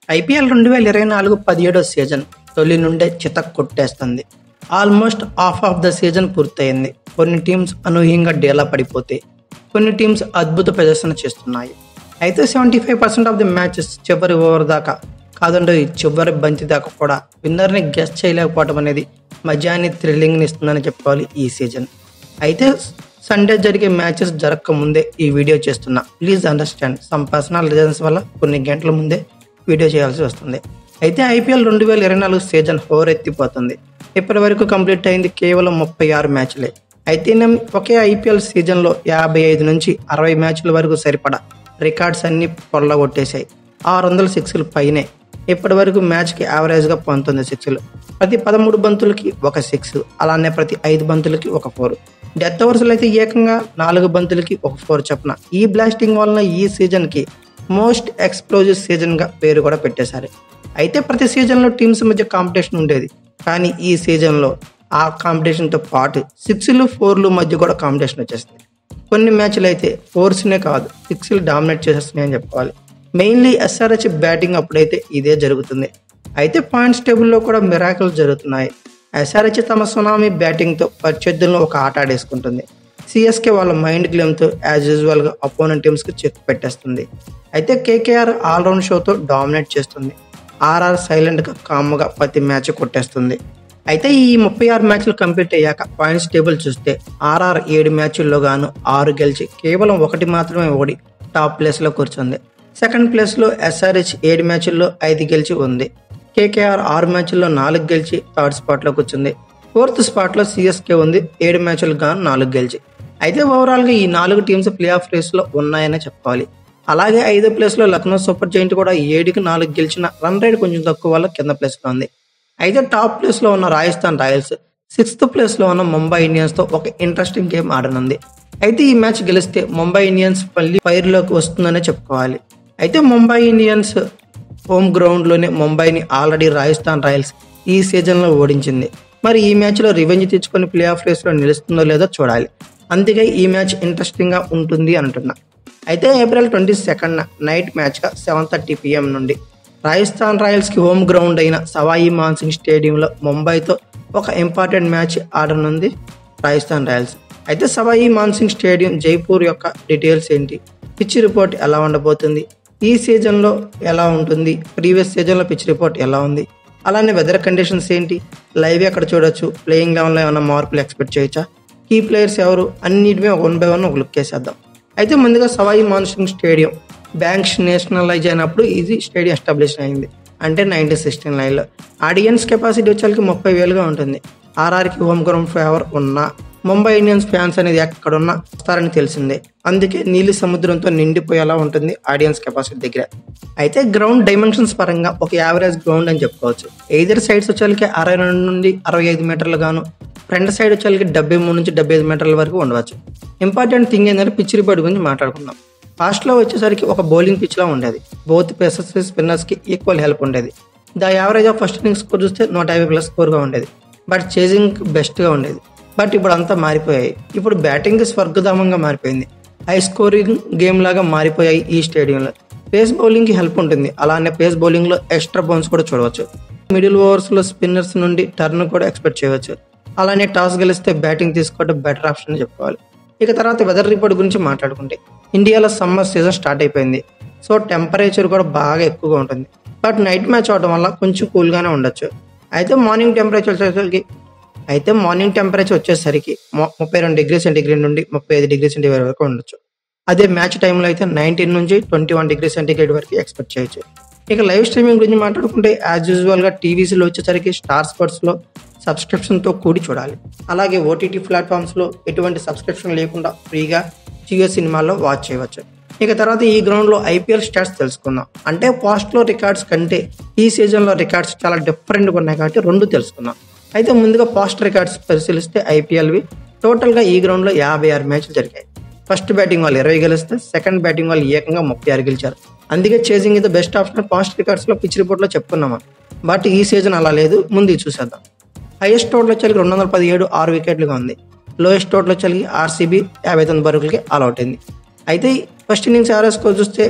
IPL రెండు వేల ఇరవై నాలుగు పదిహేడో సీజన్ తొలి నుండే చితక్ కొట్టేస్తుంది almost half of the season పూర్తయింది కొన్ని టీమ్స్ అనూహ్యంగా డేలా పడిపోతే కొన్ని టీమ్స్ అద్భుత ప్రదర్శన చేస్తున్నాయి అయితే seventy five percent of the matches చివరి ఓవర్ దాకా కాదంటే చివరి బంతి దాకా కూడా విన్నర్ని గెస్ట్ చేయలేకపోవడం అనేది మజాని థ్రిల్లింగ్ని ఇస్తుందని చెప్పుకోవాలి ఈ సీజన్ అయితే సండే జరిగే మ్యాచెస్ జరగక ముందే ఈ వీడియో చేస్తున్నా please understand some personal reasons వల్ల కొన్ని గంటల ముందే వీడియో చేయాల్సి వస్తుంది అయితే ఐపీఎల్ రెండు వేల ఇరవై నాలుగు సీజన్ హోరెత్తిపోతుంది ఇప్పటి వరకు కంప్లీట్ అయింది కేవలం ముప్పై ఆరు మ్యాచ్లే అయితే నేను ఒకే ఐపీఎల్ సీజన్లో యాభై ఐదు నుంచి అరవై మ్యాచ్ల వరకు సరిపడా రికార్డ్స్ అన్ని పొల్లగొట్టేశాయి ఆరు వందల సిక్స్లు పైనే ఇప్పటి వరకు మ్యాచ్కి యావరేజ్గా పంతొమ్మిది సిక్స్లు ప్రతి పదమూడు బంతులకి ఒక సిక్స్ అలానే ప్రతి ఐదు బంతులకి ఒక ఫోర్ డెత్ ఓవర్స్లో అయితే ఏకంగా నాలుగు బంతులకి ఒక ఫోర్ చొప్పున ఈ బ్లాస్టింగ్ వలన ఈ సీజన్కి మోస్ట్ ఎక్స్ప్లోజివ్ సీజన్గా పేరు కూడా పెట్టేశారు అయితే ప్రతి సీజన్లో టీమ్స్ మధ్య కాంపిటీషన్ ఉండేది కానీ ఈ సీజన్లో ఆ కాంపిటీషన్తో పాటు సిక్స్లు ఫోర్లు మధ్య కూడా కాంపిటీషన్ వచ్చేస్తుంది కొన్ని మ్యాచ్లు అయితే ఫోర్స్నే కాదు సిక్స్లు డామినేట్ చేసేస్తున్నాయని చెప్పుకోవాలి మెయిన్లీ ఎస్ఆర్హెచ్ బ్యాటింగ్ అప్పుడైతే ఇదే జరుగుతుంది అయితే పాయింట్స్ టేబుల్లో కూడా మిరాకిల్ జరుగుతున్నాయి ఎస్ఆర్హెచ్ తమ సునామీ బ్యాటింగ్తో ప్రత్యర్థులను ఒక ఆట ఆడేసుకుంటుంది సిఎస్కే వాళ్ళ మైండ్ గేమ్తో యాజ్ యూజువల్గా అపోనెంట్ టీమ్స్కి చెక్ పెట్టేస్తుంది అయితే కేకేఆర్ ఆల్రౌండ్ షోతో డామినేట్ చేస్తుంది ఆర్ఆర్ సైలెంట్గా కామ్గా ప్రతి మ్యాచ్ కొట్టేస్తుంది అయితే ఈ ముప్పై ఆరు మ్యాచ్లు కంప్లీట్ అయ్యాక పాయింట్స్ టేబుల్ చూస్తే ఆర్ఆర్ ఏడు మ్యాచ్ల్లో గాను ఆరు గెలిచి కేవలం ఒకటి మాత్రమే ఓడి టాప్ ప్లేస్లో కూర్చుంది సెకండ్ ప్లేస్లో ఎస్ఆర్హెచ్ ఏడు మ్యాచ్ల్లో ఐదు గెలిచి ఉంది కేకేఆర్ ఆరు మ్యాచ్ల్లో నాలుగు గెలిచి థర్డ్ స్పాట్లో కూర్చుంది ఫోర్త్ స్పాట్లో సిఎస్కే ఉంది ఏడు మ్యాచ్లకు గాను నాలుగు గెలిచి అయితే ఓవరాల్గా ఈ నాలుగు టీమ్స్ ప్లే ఆఫ్ రేస్లో ఉన్నాయని చెప్పాలి అలాగే ఐదో ప్లేస్లో లక్నో సూపర్ జైంట్ కూడా ఏడుకి నాలుగు గెలిచిన రన్ రేట్ కొంచెం తక్కువ వల్ల కింద ప్లేస్లో ఉంది అయితే టాప్ ప్లేస్లో ఉన్న రాజస్థాన్ రాయల్స్ సిక్స్త్ ప్లేస్లో ఉన్న ముంబై ఇండియన్స్తో ఒక ఇంట్రెస్టింగ్ గేమ్ ఆడనుంది అయితే ఈ మ్యాచ్ గెలిస్తే ముంబై ఇండియన్స్ మళ్ళీ ఫైర్లోకి వస్తుందనే చెప్పుకోవాలి అయితే ముంబై ఇండియన్స్ హోమ్ గ్రౌండ్లోనే ముంబైని ఆల్రెడీ రాజస్థాన్ రాయల్స్ ఈ సీజన్లో ఓడించింది మరి ఈ మ్యాచ్లో రివెంజ్ తెచ్చుకొని ప్లే ఆఫ్ రేస్లో నిలుస్తుందో లేదో చూడాలి అందుకే ఈ మ్యాచ్ ఇంట్రెస్టింగ్గా ఉంటుంది అంటున్నా అయితే ఏప్రిల్ ట్వంటీ సెకండ్ నైట్ మ్యాచ్గా సెవెన్ థర్టీ పిఎం నుండి రాజస్థాన్ రాయల్స్కి హోమ్ గ్రౌండ్ అయిన సవాయి మాన్సింగ్ స్టేడియంలో ముంబైతో ఒక ఇంపార్టెంట్ మ్యాచ్ ఆడనుంది రాజస్థాన్ రాయల్స్ అయితే సవాయి మాన్సింగ్ స్టేడియం జైపూర్ యొక్క డీటెయిల్స్ ఏంటి పిచ్ రిపోర్ట్ ఎలా ఉండబోతుంది ఈ సీజన్లో ఎలా ఉంటుంది ప్రీవియస్ సీజన్లో పిచ్ రిపోర్ట్ ఎలా ఉంది అలానే వెదర్ కండిషన్స్ ఏంటి లైవ్ ఎక్కడ చూడొచ్చు ప్లేయింగ్ లెవెన్లో ఏమైనా మార్పులు ఎక్స్పెక్ట్ చేయొచ్చా కీ ప్లేయర్స్ ఎవరు అన్నిటిమే వన్ బై వన్ ఒక లుక్ వేసేద్దాం అయితే ముందుగా Sawai Mansingh stadium banks nationalise అయినప్పుడు ఇది స్టేడియం ఎస్టాబ్లిష్ అయింది అంటే నైన్టీన్ సిక్స్టీన్ నైన్లో ఆడియన్స్ కెపాసిటీ వచ్చేసరికి ముప్పై వేలుగా ఉంటుంది ఆర్ఆర్కి హోమ్ గ్రౌండ్ ఫేవర్ ఉన్నా ముంబై ఇండియన్స్ ఫ్యాన్స్ అనేది ఎక్కడున్నా వస్తారని తెలిసిందే అందుకే నీలి సముద్రంతో నిండిపోయేలా ఉంటుంది ఆడియన్స్ కెపాసిటీ దగ్గర అయితే గ్రౌండ్ డైమెన్షన్స్ పరంగా ఒక యావరేజ్ గ్రౌండ్ అని చెప్పుకోవచ్చు ఎయిదర్ సైడ్స్ వచ్చేసరికి అరవై రెండు నుండి అరవై ఐదు మీటర్లు గాను ఫ్రంట్ సైడ్ వచ్చేసరికి డెబ్బై మూడు నుంచి డెబ్బై ఐదు మీటర్ల వరకు ఉండవచ్చు ఇంపార్టెంట్ థింగ్ ఏంటంటే పిచ్ రిపోర్ట్ గురించి మాట్లాడుకుందాం ఫాస్ట్లో వచ్చేసరికి ఒక బౌలింగ్ పిచ్లా ఉండేది బోత్ పేసర్స్ స్పిన్నర్స్కి ఈక్వల్ హెల్ప్ ఉండేది the average of first inning score చూస్తే నూట యాభై ప్లస్ స్కోర్గా ఉండేది బట్ చేజింగ్ బెస్ట్గా ఉండేది బట్ ఇప్పుడు అంతా మారిపోయాయి ఇప్పుడు బ్యాటింగ్ స్వర్గధామంగా మారిపోయింది హై స్కోరింగ్ గేమ్ లాగా మారిపోయాయి ఈ స్టేడియంలో పేస్ బౌలింగ్కి హెల్ప్ ఉంటుంది అలానే పేస్ బౌలింగ్లో ఎక్స్ట్రా బౌన్స్ కూడా చూడవచ్చు మిడిల్ ఓవర్స్లో స్పిన్నర్స్ నుండి టర్న్ కూడా ఎక్స్పెక్ట్ చేయవచ్చు అలానే టాస్ గెలిస్తే బ్యాటింగ్ తీసుకోవడం బెటర్ ఆప్షన్ అని చెప్పుకోవాలి ఇక తర్వాత వెదర్ రిపోర్ట్ గురించి మాట్లాడుకుంటే ఇండియాలో సమ్మర్ సీజన్ స్టార్ట్ అయిపోయింది సో టెంపరేచర్ కూడా బాగా ఎక్కువగా ఉంటుంది బట్ నైట్ మ్యాచ్ అవడం వల్ల కొంచెం కూల్గానే ఉండొచ్చు అయితే మార్నింగ్ టెంపరేచర్ వచ్చేసరికి అయితే మార్నింగ్ టెంపరేచర్ వచ్చేసరికి ముప్పై రెండు డిగ్రీ సెంటిగ్రేడ్ నుండి ముప్పై ఐదు డిగ్రీ సెంటిగ్రేడ్ వరకు ఉండొచ్చు అదే మ్యాచ్ టైంలో అయితే నైన్టీన్ నుంచి ట్వంటీ వన్ డిగ్రీ సెంటిగ్రేడ్ వరకు ఎక్స్పెక్ట్ చేయొచ్చు ఇక లైవ్ స్ట్రీమింగ్ గురించి మాట్లాడుకుంటే యాజ్ యూజువల్గా టీవీస్లో వచ్చేసరికి స్టార్ స్పోర్ట్స్లో సబ్స్క్రిప్షన్తో కూడి చూడాలి అలాగే ఓటీటీ ప్లాట్ఫామ్స్లో ఎటువంటి సబ్స్క్రిప్షన్ లేకుండా ఫ్రీగా జియో సినిమాల్లో వాచ్ చేయవచ్చు ఇక తర్వాత ఈ గ్రౌండ్లో ఐపీఎల్ స్టాట్స్ తెలుసుకుందాం అంటే పాస్ట్లో రికార్డ్స్ కంటే ఈ సీజన్లో రికార్డ్స్ చాలా డిఫరెంట్గా ఉన్నాయి కాబట్టి రెండు తెలుసుకుందాం అయితే ముందుగా పాస్ట్ రికార్డ్స్ పరిశీలిస్తే ఐపీఎల్వి టోటల్గా ఈ గ్రౌండ్లో యాభై ఆరు మ్యాచ్లు జరిగాయి ఫస్ట్ బ్యాటింగ్ వాళ్ళు ఇరవై గెలిస్తే సెకండ్ బ్యాటింగ్ వాళ్ళు ఏకంగా ముప్పై ఆరు గెలిచారు అందుకే చేసింగ్ ఇది బెస్ట్ ఆప్షన్ పాస్ట్ రికార్డ్స్లో పిచ్ రిపోర్ట్లో చెప్పుకున్నాము బట్ ఈ సీజన్ అలా లేదు ముందు ఇది చూసేద్దాం హైయెస్ట్ టోటల్ వచ్చేసరికి రెండు వందల పదిహేడు ఆరు వికెట్లుగా ఉంది లోయెస్ట్ టోటల్ వచ్చేసరికి ఆర్సీబీ యాభై తొమ్మిది బరువులకి ఆల్అవుట్ అయింది అయితే ఫస్ట్ ఇన్నింగ్స్ యావరేజ్ స్కోర్ చూస్తే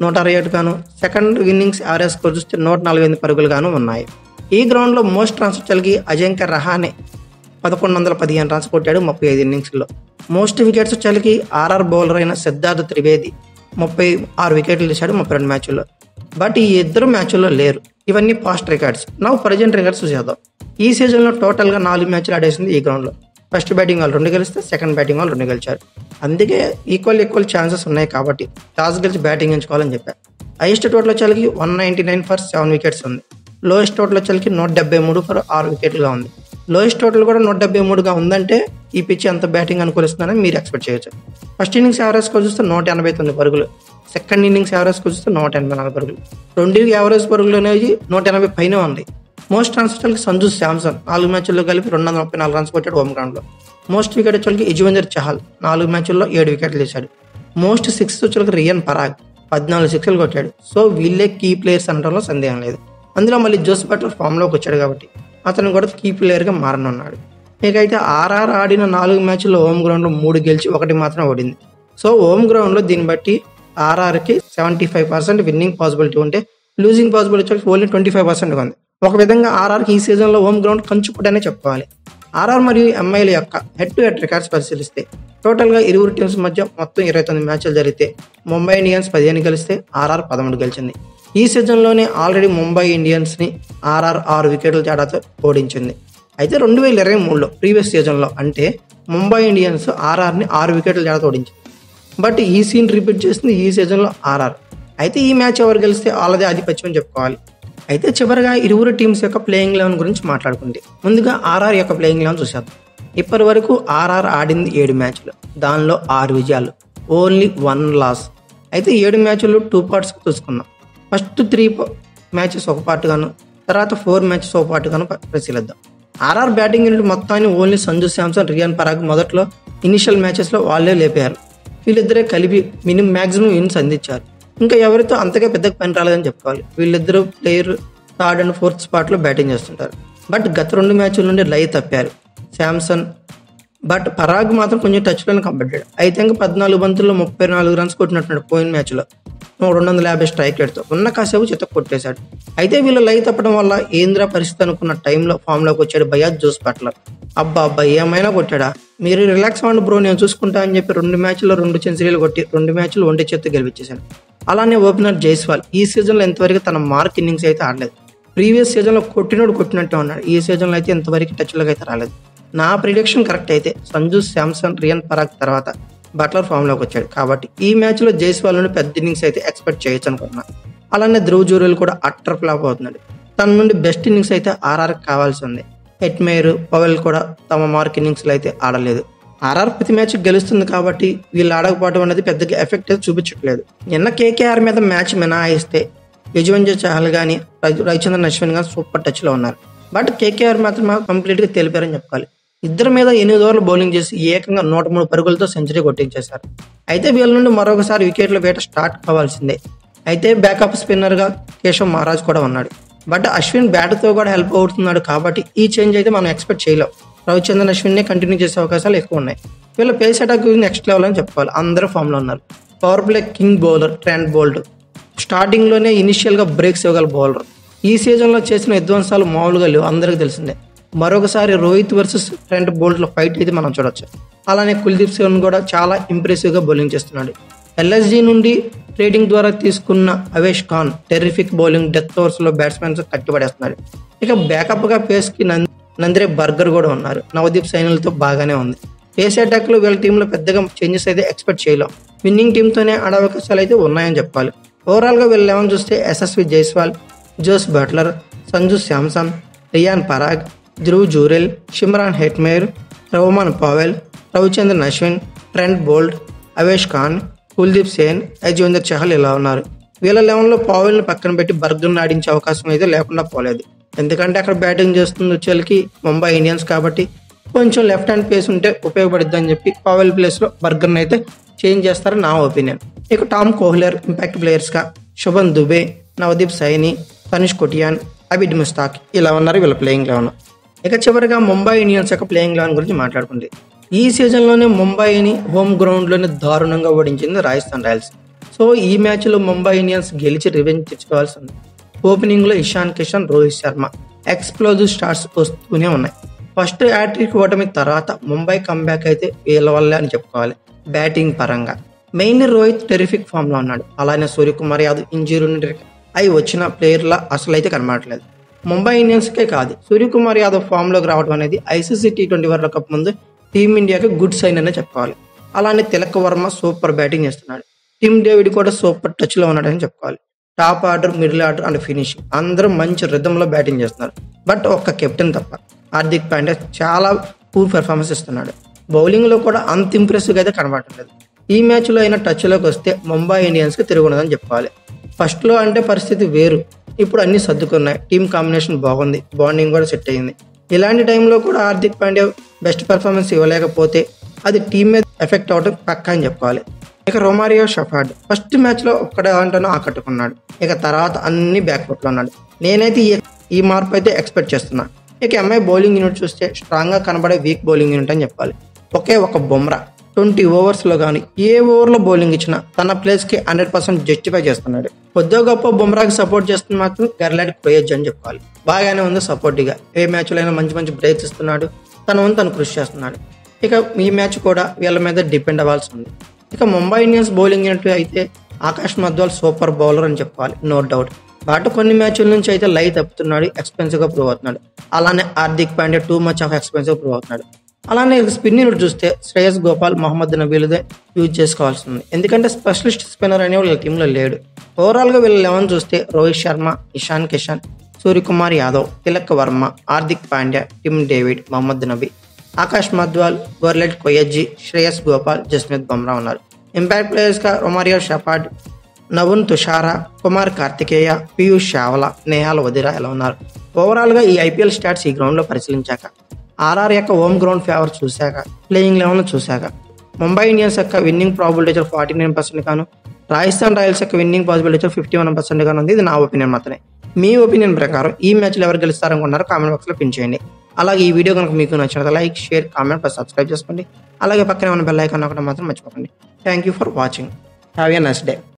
నూట అరవై ఏడు గాను సెకండ్ ఇన్నింగ్స్ యావరేజ్ స్కోర్ చూస్తే నూట నలభై ఎనిమిది పరుగులు గాను ఉన్నాయి ఈ గ్రౌండ్లో మోస్ట్ రన్స్ వచ్చేసరికి అజంక్య రహానే పదకొండు వందల పదిహేను రన్స్ కొట్టాడు ముప్పై ఐదు ఇన్నింగ్స్లో మోస్ట్ వికెట్స్ వచ్చేసరికి ఆర్ఆర్ బౌలర్ అయిన సిద్ధార్థ్ త్రివేది ముప్పై ఆరు వికెట్లు తీశాడు ముప్పై రెండు మ్యాచ్ల్లో బట్ ఈ ఇద్దరు మ్యాచ్ల్లో లేరు ఇవన్నీ పాస్ట్ రికార్డ్స్ నవ్వు ప్రజెంట్ రికార్డ్స్ చూసేద్దాం ఈ సీజన్లో టోటల్గా నాలుగు మ్యాచ్లు ఆడేసింది ఈ గ్రౌండ్లో ఫస్ట్ బ్యాటింగ్ వాళ్ళు రెండు గెలిస్తే సెకండ్ బ్యాటింగ్ వాళ్ళు రెండు గెలిచారు అందుకే ఈక్వల్ ఈక్వల్ ఛాన్సెస్ ఉన్నాయి కాబట్టి టాస్ గెలిచి బ్యాటింగ్ ఎంచుకోవాలని చెప్పారు హైయెస్ట్ టోటల్ వచ్చేసరికి one ninety nine for seven wickets ఉంది లోయెస్ట్ టోటల్ వచ్చేసరికి నూట డెబ్బై మూడు ఫర్ ఆరు వికెట్లుగా ఉంది లోయెస్ట్ టోటల్ కూడా నూట డెబ్బై మూడుగా ఉందంటే ఈ పిచ్ ఎంత బ్యాటింగ్ అనుకూలిస్తుందని మీరు ఎక్స్పెక్ట్ చేయొచ్చు ఫస్ట్ ఇన్నింగ్స్ యావరేజ్ స్కోర్ చూస్తే నూట ఎనభై తొమ్మిది పరుగులు సెకండ్ ఇన్నింగ్స్ యావరేజ్ స్కోర్ చూస్తే నూట ఎనభై నాలుగు పరుగులు రెండు యావరేజ్ పరుగులు అనేవి నూట ఎనభై పైన ఉంది మోస్ట్ రన్స్ వచ్చేసరికి సంజు శాంసన్ నాలుగు మ్యాచ్ల్లో కలిపి రెండు వందల ముప్పై నాలుగు రన్స్ కొట్టాడు హోమ్ గ్రౌండ్లో మోస్ట్ వికెట్ వచ్చేసరికి యజువేందర్ చహల్ నాలుగు మ్యాచ్ల్లో ఏడు వికెట్లు తీశాడు మోస్ట్ సిక్స్ వచ్చేసరికి రియాన్ పరాగ్ పద్నాలుగు సిక్స్లు కొట్టాడు సో వీళ్ళే కీ ప్లేయర్స్ అనడంలో సందేహం లేదు అందులో మళ్ళీ జోస్ బట్లర్ ఫామ్లోకి వచ్చాడు కాబట్టి అతను కూడా కీ ప్లేయర్గా మారనున్నాడు ఇకైతే ఆర్ఆర్ ఆడిన నాలుగు మ్యాచ్ల్లో హోమ్ గ్రౌండ్లో మూడు గెలిచి ఒకటి మాత్రం ఓడింది సో హోమ్ గ్రౌండ్లో దీన్ని బట్టి ఆర్ఆర్కి seventy five percent winning possibility ఉంటే లూజింగ్ పాసిబిలిటీ వచ్చి ఓన్లీ ట్వంటీ ఫైవ్ పర్సెంట్ ఉంది ఒక విధంగా ఆర్ఆర్కి ఈ సీజన్లో హోమ్ గ్రౌండ్ కంచుకోటనే చెప్పుకోవాలి ఆర్ఆర్ మరియు ఎంఐల యొక్క హెడ్ టు హెడ్ రికార్డ్స్ పరిశీలిస్తే టోటల్గా ఇరువురు టీమ్స్ మధ్య మొత్తం ఇరవై తొమ్మిది మ్యాచ్లు జరిగితే ముంబై ఇండియన్స్ పదిహేను గెలిస్తే ఆర్ఆర్ పదమూడు గెలిచింది ఈ సీజన్లోనే ఆల్రెడీ ముంబై ఇండియన్స్ని ఆర్ఆర్ ఆరు వికెట్ల తేడాతో ఓడించింది అయితే రెండు వేల ఇరవై మూడులో ప్రీవియస్ సీజన్లో అంటే ముంబై ఇండియన్స్ ఆర్ఆర్ని ఆరు వికెట్ల తేడాతో ఓడించింది బట్ ఈ సీన్ రిపీట్ చేసింది ఈ సీజన్లో ఆర్ఆర్ అయితే ఈ మ్యాచ్ ఎవరు గెలిస్తే వాళ్ళదే ఆధిపత్యం అని చెప్పుకోవాలి అయితే చివరిగా ఇరువురు టీమ్స్ యొక్క ప్లేయింగ్ లెవెన్ గురించి మాట్లాడుకుంది ముందుగా ఆర్ఆర్ యొక్క ప్లేయింగ్ లెవెన్ చూసేద్దాం ఇప్పటి వరకు ఆర్ఆర్ ఆడింది ఏడు మ్యాచ్లు దానిలో ఆరు విజయాలు ఓన్లీ వన్ లాస్ అయితే ఏడు మ్యాచ్లు టూ పార్ట్స్ చూసుకుందాం ఫస్ట్ త్రీ మ్యాచెస్ ఒక పార్ట్ గాను తర్వాత ఫోర్ మ్యాచెస్ ఒక పార్ట్ గాను పరిశీలిద్దాం ఆర్ఆర్ బ్యాటింగ్ యూనిట్ మొత్తాన్ని ఓన్లీ సంజు శాంసన్ రియాన్ పరాగ్ మొదట్లో ఇనిషియల్ మ్యాచెస్లో వాళ్ళే లేపారు వీళ్ళిద్దరే కలిపి మినిమం మ్యాక్సిమం విన్స్ అందించారు ఇంకా ఎవరితో అంతగా పెద్దగా పని రాలేదని చెప్పుకోవాలి వీళ్ళిద్దరూ ప్లేయర్ థర్డ్ అండ్ ఫోర్త్ స్పాట్లో బ్యాటింగ్ చేస్తుంటారు బట్ గత రెండు మ్యాచ్ల నుండి లై తప్పారు శాంసన్ బట్ పరాగ్ మాత్రం కొంచెం టచ్లోనే కంపెట్టాడు అయితే ఇంకా పద్నాలుగు బంతుల్లో ముప్పై నాలుగు రన్స్ కొట్టినట్టున్నాడు పోయిన మ్యాచ్లో రెండు వందల యాభై స్ట్రైక్ రేట్తో ఉన్న కాసేపు చిత్త కొట్టేశాడు అయితే వీళ్ళు లై తప్పడం వల్ల ఏంద్రా పరిస్థితి అనుకున్న టైంలో ఫామ్లోకి వచ్చాడు బయాజ్ జోస్ బట్లర్ అబ్బా అబ్బా ఏమైనా కొట్టాడా మీరు రిలాక్స్ అవ్వండి బ్రో నేను చూసుకుంటా అని చెప్పి రెండు మ్యాచ్లో రెండు సెంచరీలు కొట్టి రెండు మ్యాచ్లు ఒంటి చేత్తో గెలిపించేశాను అలానే ఓపెనర్ జైస్వాల్ ఈ సీజన్లో ఎంతవరకు తన మార్క్ ఇన్నింగ్స్ అయితే ఆడలేదు ప్రీవియస్ సీజన్లో కొట్టినోడు కొట్టినట్టే ఉన్నాడు ఈ సీజన్లో అయితే ఇంతవరకు టచ్లోకి అయితే రాలేదు నా ప్రిడిక్షన్ కరెక్ట్ అయితే సంజు శాంసన్ రియన్ పరాగ్ తర్వాత బట్లర్ ఫామ్లోకి వచ్చాడు కాబట్టి ఈ మ్యాచ్లో జైస్వాల్ నుండి పెద్ద ఇన్నింగ్స్ అయితే ఎక్స్పెక్ట్ చేయొచ్చు అనుకున్నా అలానే ధ్రువ్ జూరియల్ కూడా అట్టర్ ఫ్లాప్ అవుతున్నాడు తన నుండి బెస్ట్ ఇన్నింగ్స్ అయితే ఆర్ఆర్ కావాల్సి ఉంది హెట్మేర్ పవెల్ కూడా తమ మార్క్ ఇన్నింగ్స్లో అయితే ఆడలేదు ఆర్ఆర్ ప్రతి మ్యాచ్ గెలుస్తుంది కాబట్టి వీళ్ళు ఆడకపోవడం అనేది పెద్దగా ఎఫెక్ట్ అయితే చూపించట్లేదు నిన్న కేకేఆర్ మీద మ్యాచ్ మినహాయిస్తే యజువంజ చహల్ కానీ రవిచంద్రన్ అశ్విన్ కానీ సూపర్ టచ్లో ఉన్నారు బట్ కేకేఆర్ మాత్రం కంప్లీట్గా తెలిపారని చెప్పాలి ఇద్దరి మీద ఎనిమిది ఓవర్లు బౌలింగ్ చేసి ఏకంగా నూట మూడు పరుగులతో సెంచరీ కొట్టించేశారు అయితే వీళ్ళ నుండి మరొకసారి వికెట్ల వేట స్టార్ట్ కావాల్సిందే అయితే బ్యాకప్ స్పిన్నర్గా కేశవ్ మహారాజ్ కూడా ఉన్నాడు బట్ అశ్విన్ బ్యాట్తో కూడా హెల్ప్ అవుతున్నాడు కాబట్టి ఈ చేంజ్ అయితే మనం ఎక్స్పెక్ట్ చేయలేం రవిచంద్రన్ అశ్విన్నే కంటిన్యూ చేసే అవకాశాలు ఎక్కువ ఉన్నాయి వీళ్ళ పేస్ అటాక్ నెక్స్ట్ లెవెల్ అని చెప్పుకోవాలి అందరూ ఫామ్లో ఉన్నారు power play king bowler Trent Boult స్టార్టింగ్లోనే ఇనిషియల్గా బ్రేక్స్ ఇవ్వగల బౌలర్ ఈ సీజన్లో చేసిన విధ్వంసాలు మామూలుగా లేవు అందరికీ తెలిసిందే మరొకసారి రోహిత్ వర్సెస్ ట్రెంట్ బోల్ట్లో ఫైట్ అయితే మనం చూడొచ్చు అలానే కుల్దీప్ సింగ్ కూడా చాలా ఇంప్రెసివ్గా బౌలింగ్ చేస్తున్నాడు ఎల్ఎస్జీ నుండి ట్రేడింగ్ ద్వారా తీసుకున్న Avesh Khan terrific bowling death ఓవర్స్లో బ్యాట్స్మెన్స్ కట్టిపడేస్తున్నాడు ఇక బ్యాకప్గా పేస్కి నంద్ నంద్రే బర్గర్ కూడా ఉన్నారు నవదీప్ సైనిలతో బాగానే ఉంది పేస్ అటాక్లో వీళ్ళ టీంలో పెద్దగా చేంజెస్ అయితే ఎక్స్పెక్ట్ చేయలేం విన్నింగ్ టీంతోనే ఆడే అవకాశాలు అయితే ఉన్నాయని చెప్పాలి ఓవరాల్గా వీళ్ళు లెవెన్ చూస్తే Yashasvi Jaiswal Jos Buttler Sanju Samson Riyan Parag Dhruv Jurel Shimron Hetmyer Rovman Powell Ravichandran Ashwin Trent Boult Avesh Khan Kuldeep Sen Yuzvendra Chahal ఇలా ఉన్నారు వీళ్ళ లెవెన్లో పావెల్ని పక్కన పెట్టి బర్గర్ని ఆడించే అవకాశం అయితే లేకుండా పోలేదు ఎందుకంటే అక్కడ బ్యాటింగ్ చేస్తుంది వచ్చేకి ముంబై ఇండియన్స్ కాబట్టి కొంచెం లెఫ్ట్ హ్యాండ్ పేస్ ఉంటే ఉపయోగపడుద్ది అని చెప్పి పావెల్ ప్లేస్లో బర్గర్ని అయితే చేంజ్ చేస్తారని నా ఒపీనియన్ ఇక టామ్ కోహ్లర్ ఇంపాక్ట్ ప్లేయర్స్గా శుభన్ దుబే నవదీప్ సైని తనిష్ కొటియాన్ అబిడ్ ముస్తాక్ ఇలా ఉన్నారు వీళ్ళ ప్లేయింగ్ లెవెన్ ఇక చివరిగా ముంబై ఇండియన్స్ యొక్క ప్లేయింగ్ లెవెన్ గురించి మాట్లాడుకుంది ఈ సీజన్లోనే ముంబైని హోమ్ గ్రౌండ్లోనే దారుణంగా ఓడించింది రాజస్థాన్ రాయల్స్ సో ఈ మ్యాచ్లో ముంబై ఇండియన్స్ గెలిచి రివెంజ్ తెచ్చుకోవాల్సి ఉంది ఓపెనింగ్లో ఇషాన్ కిషన్ రోహిత్ శర్మ ఎక్స్ప్లోజివ్ స్టార్ట్స్ వస్తూనే ఉన్నాయి ఫస్ట్ హ్యాట్రిక్ ఓటమి తర్వాత ముంబై కంబ్యాక్ అయితే వీళ్ళ వల్లే అని చెప్పుకోవాలి బ్యాటింగ్ పరంగా మెయిన్లీ రోహిత్ టెరిఫిక్ ఫామ్లో ఉన్నాడు అలానే సూర్యకుమార్ యాదవ్ ఇంజూరీ నుండి అయి వచ్చిన ప్లేయర్ల అసలు అయితే కనబడట్లేదు ముంబై ఇండియన్స్కే కాదు సూర్యకుమార్ యాదవ్ ఫామ్లోకి రావడం అనేది ICC T twenty world cup ముందు టీమిండియాకి గుడ్ సైన్ అనే చెప్పుకోవాలి అలానే తిలక్ వర్మ సూపర్ బ్యాటింగ్ చేస్తున్నాడు టీమ్ డేవిడ్ కూడా సూపర్ టచ్లో ఉన్నాడని చెప్పుకోవాలి top order middle order and finishing అందరూ మంచి రిధంలో బ్యాటింగ్ చేస్తున్నారు బట్ ఒక్క కెప్టెన్ తప్ప హార్దిక్ పాండ్యా చాలా పూర్ పెర్ఫార్మెన్స్ ఇస్తున్నాడు బౌలింగ్లో కూడా అంత ఇంప్రెసివ్గా అయితే కనబడట్లేదు ఈ మ్యాచ్లో అయినా టచ్లోకి వస్తే ముంబై ఇండియన్స్కి తిరుగున్నదని చెప్పుకోవాలి ఫస్ట్లో అంటే పరిస్థితి వేరు ఇప్పుడు అన్ని సర్దుకున్నాయి టీం కాంబినేషన్ బాగుంది బాండింగ్ కూడా సెట్ అయ్యింది ఇలాంటి టైంలో కూడా హార్దిక్ పాండ్యా బెస్ట్ పెర్ఫార్మెన్స్ ఇవ్వలేకపోతే అది టీం మీద ఎఫెక్ట్ అవడం పక్కా అని చెప్పుకోవాలి ఇక రొమారియో షఫార్డ్ ఫస్ట్ మ్యాచ్లో ఒక్కడే అంటేనో ఆకట్టుకున్నాడు ఇక తర్వాత అన్ని బ్యాక్ ఫుట్లో ఉన్నాడు నేనైతే ఈ ఈ మార్పు అయితే ఎక్స్పెక్ట్ చేస్తున్నా ఇక ఎంఐ బౌలింగ్ యూనిట్ చూస్తే స్ట్రాంగ్గా కనబడే వీక్ బౌలింగ్ యూనిట్ అని చెప్పాలి ఒకే ఒక బొమ్రా ట్వంటీ ఓవర్స్లో కానీ ఏ ఓవర్లో బౌలింగ్ ఇచ్చినా తన ప్లేస్కి హండ్రెడ్ పర్సెంట్ జస్టిఫై చేస్తున్నాడు కొద్దిగా గొప్ప బొమ్రాకి సపోర్ట్ చేస్తున్న మాత్రం గర్లాడి క్రోయజ్ అని చెప్పాలి బాగానే ఉంది సపోర్ట్గా ఏ మ్యాచ్లో అయినా మంచి మంచి బ్రేక్స్ ఇస్తున్నాడు తన వంతు తను కృషి చేస్తున్నాడు ఇక ఈ మ్యాచ్ కూడా వీళ్ళ మీద డిపెండ్ అవ్వాల్సి ఉంది ఇక ముంబై ఇండియన్స్ బౌలింగ్ యూనిట్ అయితే ఆకాష్ మధ్వాల్ సూపర్ బౌలర్ అని చెప్పాలి నో డౌట్ బట్ కొన్ని మ్యాచ్ల నుంచి అయితే లై తప్పుతున్నాడు ఎక్స్పెన్సివ్గా ప్రూవ్ అవుతున్నాడు అలానే Hardik Pandya too much of expensive prove అవుతున్నాడు అలానే స్పిన్ యూనిట్ చూస్తే శ్రేయస్ గోపాల్ మహమ్మద్ నబీలదే యూజ్ చేసుకోవాల్సి ఉంది ఎందుకంటే స్పెషలిస్ట్ స్పిన్నర్ అనే వీళ్ళ టీంలో లేడు ఓవరాల్గా వీళ్ళ లెవెన్ చూస్తే Rohit Sharma Ishan Kishan Suryakumar Yadav Tilak Varma Hardik Pandya Tim David Mohammad Nabi Akash Madhwal Gerald Coetzee Shreyas Gopal Jasprit Bumrah ఉన్నారు ఇంపాక్ట్ ప్లేయర్స్గా రొమారియో షపాడ్ నవన్ తుషారా కుమార్ కార్తికేయ పీయూష్ చావ్లా నేహాల్ వదిరా ఎలా ఉన్నారు ఓవరాల్గా ఈ ఐపీఎల్ స్టాట్స్ ఈ గ్రౌండ్లో పరిశీలించాక ఆర్ఆర్ యొక్క హోమ్ గ్రౌండ్ ఫేవర్ చూశాక ప్లేయింగ్ లెవెన్ చూశాక ముంబై ఇండియన్స్ యొక్క winning probability forty nine percent గాను రాజస్థాన్ రాయల్స్ యొక్క winnowing possibility fifty one percent గాను ఉంది ఇది నా ఒపీనియన్ మాత్రమే మీ ఒపీనియన్ ప్రకారం ఈ మ్యాచ్లో ఎవరు గెలుస్తారనుకున్నారో కామెంట్ బాక్స్లో పిన్ చేయండి అలాగే ఈ వీడియో కనుక మీకు నచ్చినట్లయితే like share comment plus subscribe చేసుకోండి అలాగే పక్కనే ఉన్న బెల్ ఐకాన్ ఒకటి మాత్రం మర్చిపోకండి thank you for watching have a nice day